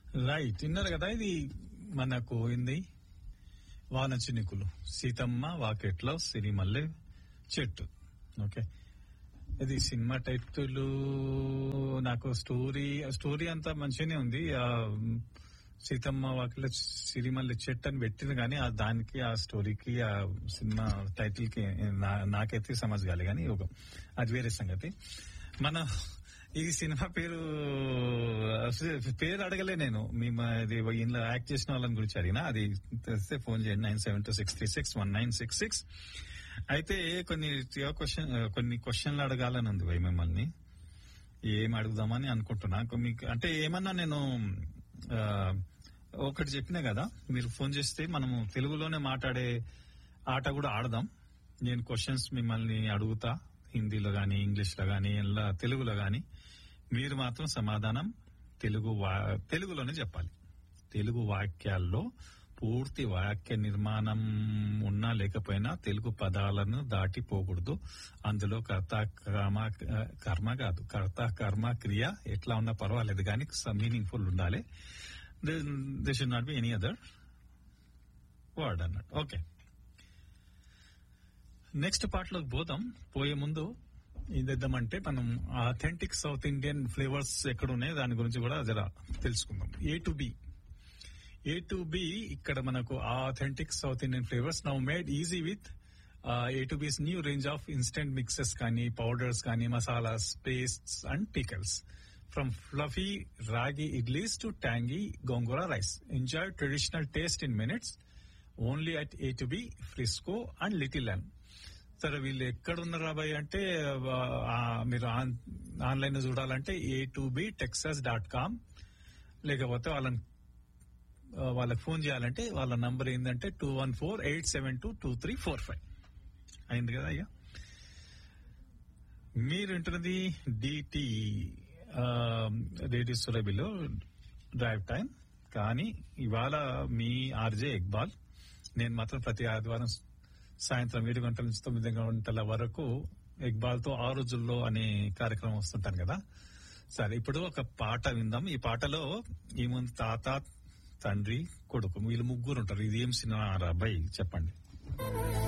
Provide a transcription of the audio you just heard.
right విన్నారు కదా ఇది మనకు ఏంది వాన చినుకులు సీతమ్మ వాకెట్లో సిరిమల్లె చెట్టు ఓకే ఇది సినిమా టైటిల్ నాకు స్టోరీ స్టోరీ అంతా మంచిగానే ఉంది ఆ సీతమ్మ వాకిట్లో సిరిమల్లె చెట్టు అని పెట్టింది కానీ ఆ దానికి ఆ స్టోరీకి ఆ సినిమా టైటిల్ కి నా- నాకైతే సమజ్ కాలే కానీ ఒక అది వేరే సంగతి మన ఈ సినిమా పేరు అసలు పేరు అడగలే నేను మేము ఇది ఇందులో యాక్ట్ చేసిన వాళ్ళని గురించి అడిగినా అది తెలిస్తే ఫోన్ చేయండి nine seven two six three six one nine six six అయితే కొన్ని క్వశ్చన్ కొన్ని క్వశ్చన్లు అడగాలని ఉంది భయ్ మిమ్మల్ని ఏం అడుగుదామని అనుకుంటున్నా కొ- మీకు అంటే ఏమన్నా నేను ఆ, ఒకటి చెప్పినా కదా మీరు ఫోన్ చేస్తే మనము తెలుగులోనే మాట్లాడే ఆట కూడా ఆడదాం నేను క్వశ్చన్స్ మిమ్మల్ని అడుగుతా హిందీలో గానీ ఇంగ్లీష్ లో గానీ ఇలా తెలుగులో గానీ మీరు మాత్రం సమాధానం తెలుగు వా- తెలుగులోనే చెప్పాలి తెలుగు వాక్యాల్లో పూర్తి వాక్య నిర్మాణం ఉన్నా లేకపోయినా తెలుగు పదాలను దాటిపోకూడదు అందులో కర్త కర్మ కర్మ కాదు కర్త కర్మ క్రియ ఎట్లా ఉన్నా పర్వాలేదు కానీ మీనింగ్ఫుల్ ఉండాలి they should not be any other word అన్నట్టు ఓకే నెక్స్ట్ పార్ట్ లోకి పోదాం పోయే ముందు ఇదేద్దామంటే మనం అథెంటిక్ సౌత్ ఇండియన్ ఫ్లేవర్స్ ఎక్కడ ఉన్నాయి దాని గురించి కూడా జర తెలుసుకుందాం A to B A to B ఇక్కడ మనకు authentic South Indian flavours now made easy with A to B's new range of instant mixes కానీ పౌడర్స్ కానీ masalas pastes and pickles from fluffy ragi idlis to tangy gongura rice enjoy traditional taste in minutes only at A to B Frisco and little land సరే వీళ్ళు ఎక్కడ ఉన్నారు అబ్బాయి అంటే ఆ, మీరు ఆన్లైన్ లో చూడాలంటే A to B Texas dot com లేకపోతే వాళ్ళని ఆ, వాళ్ళకి ఫోన్ చేయాలంటే వాళ్ళ నంబర్ ఏంటంటే two one four eight seven two two three four five అయింది కదా అయ్యా మీరు వింటున్నది డిటి రేడియో సురభిలో డ్రైవ్ టైం కానీ ఇవాళ మీ ఆర్జే ఇక్బాల్ నేను మాత్రం ప్రతి ఆదివారం సాయంత్రం ఏడు గంటల నుంచి తొమ్మిది గంటల వరకు ఇక్బాల్ తో ఆ రోజుల్లో అనే కార్యక్రమం వస్తుంటాను కదా సరే ఇప్పుడు ఒక పాట విందాం ఈ పాటలో ఏముంది తాత తండ్రి కొడుకు వీళ్ళు ముగ్గురు ఉంటారు ఇది ఏం సినిమా రా అబ్బాయి చెప్పండి